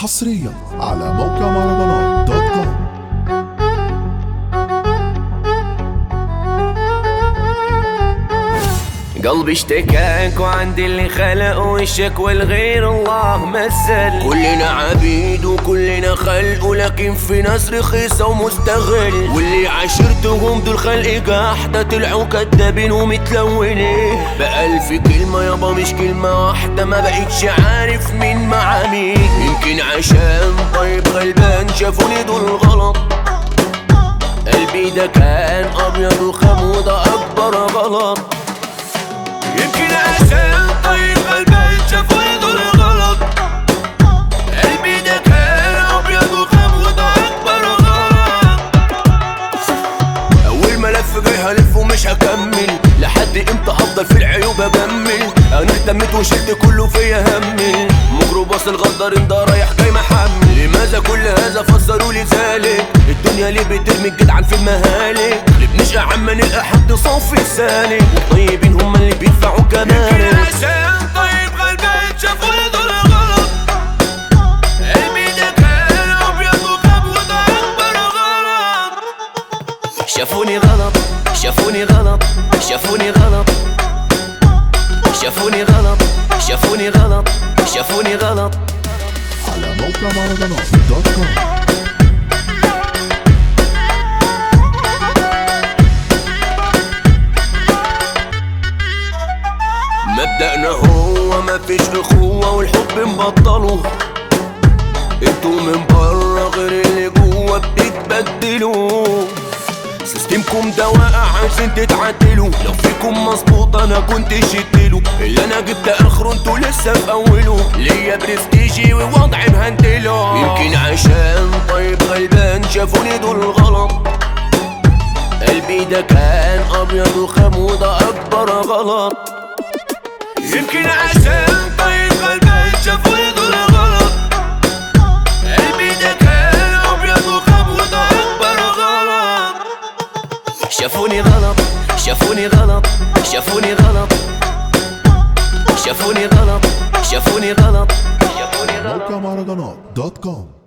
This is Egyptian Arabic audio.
حصريا على موقع مهرجانات دوت كوم قلبي اشتكاك وعندي اللي خلق وشك والغير الله مثل كلنا عبيد وكلنا خلق ولكن في ناس رخيصة ومستغل واللي عاشرتهم دول خلق قاحدة طلعوا كدابين ومتلونين بألف كلمة يابا مش كلمة واحدة ما بقتش عارف مين مع مين يمكن عشان طيب غلبان شافوني دول غلط قلبي ده كان ابيض وخام وده اكبر غلط يمكن عشان طيب غلبان شافوني دول غلط قلبي ده كان ابيض وخام وده اكبر غلط اول ملف جاي هلف ومش هكمل لحد امتى هفضل في العيوب اجمل انا اهتميت وشلت كله فيا همي ميكروباص الغدار ده رايح جاي محمل لماذا كل هذا فسروا لي ذلك الدنيا ليه بترمي الجدعان في المهالك ليه بنشقى عما نلقى حد صافي سالك والطيبين هم اللي بيدفعوا كمان عشان طيب غلبان شافوني دول غلط قلبي ده كان ابيض وخاب وده اكبر غلط شافوني غلط شافوني غلط شافوني غلط شافوني غلط شافوني غلط شافوني غلط على موقع مهرجانات دوت كوم مبدأنا هو مفيش اخوة والحب مبطله انتوا من بره غير اللي جوه بتتبدلوا سيستمكم ده واقع عشان تتعدلوا لو فيكم مظبوط انا كنت شدله اللي انا جبت اخره انتوا لسه في اوله ليا برستيجي ووضعي مهندله يمكن عشان طيب غلبان شافوني دول غلط قلبي ده كان ابيض وخام وده اكبر غلط يمكن عشان طيب غلبان شافوني دول غلط قلبي ده كان ابيض وخام وده اكبر غلط شافوني غلط شافوني غلط شافوني غلط شافوني غلط شافوني غلط شافوني غلط موقع مهرجانات دوت كوم